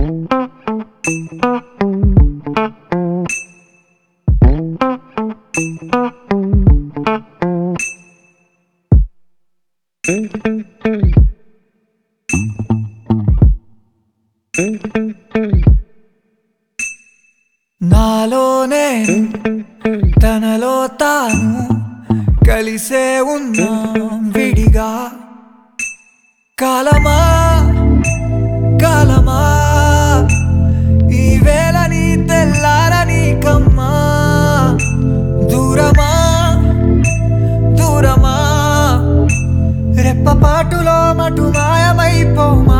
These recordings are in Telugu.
నాలోనే తనలో తాను కలిసే ఉన్నాం విడిగా కాలమా కాలమా ఈ వేళ నీ తెల్లారని కమ్మా దూరమా దూరమా రెప్పపాటులో మటు మాయమైపోమా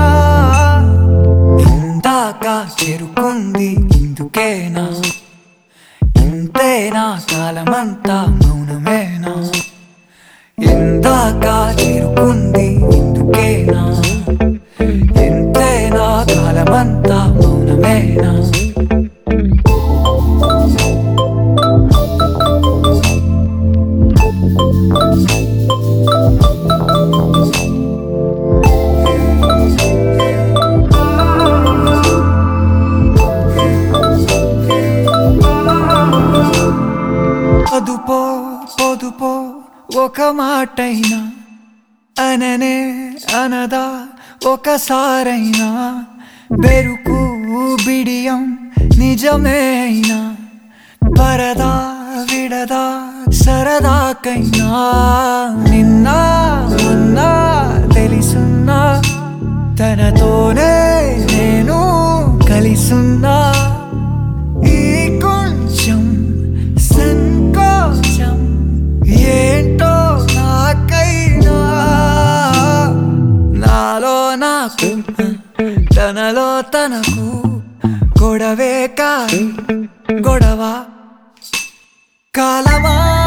ఇందాక చేరుకుంది ఇందుకేనా ఇంతేనా కాలమంతా మౌనమేనా ఇందాక చేరుకుంది ఇందుకేనా ఇంతేనా కాలమంతా మౌనమేనా అదుపో పొదుపో ఒక మాటైనా అననే అనదా ఒకసారైనా బెరుకు బిడియం నిజమేనా పరదా విడదా సరదాకైనా నిన్న మొన్న తెలిసున్నా తనతోనే నేను కలిసున్నా ఈ కొంచెం సంకోచం ఏంటో నాకైనా నాలో నాకు తనలో తనకు గొడవే కాదు గొడవ కాలమా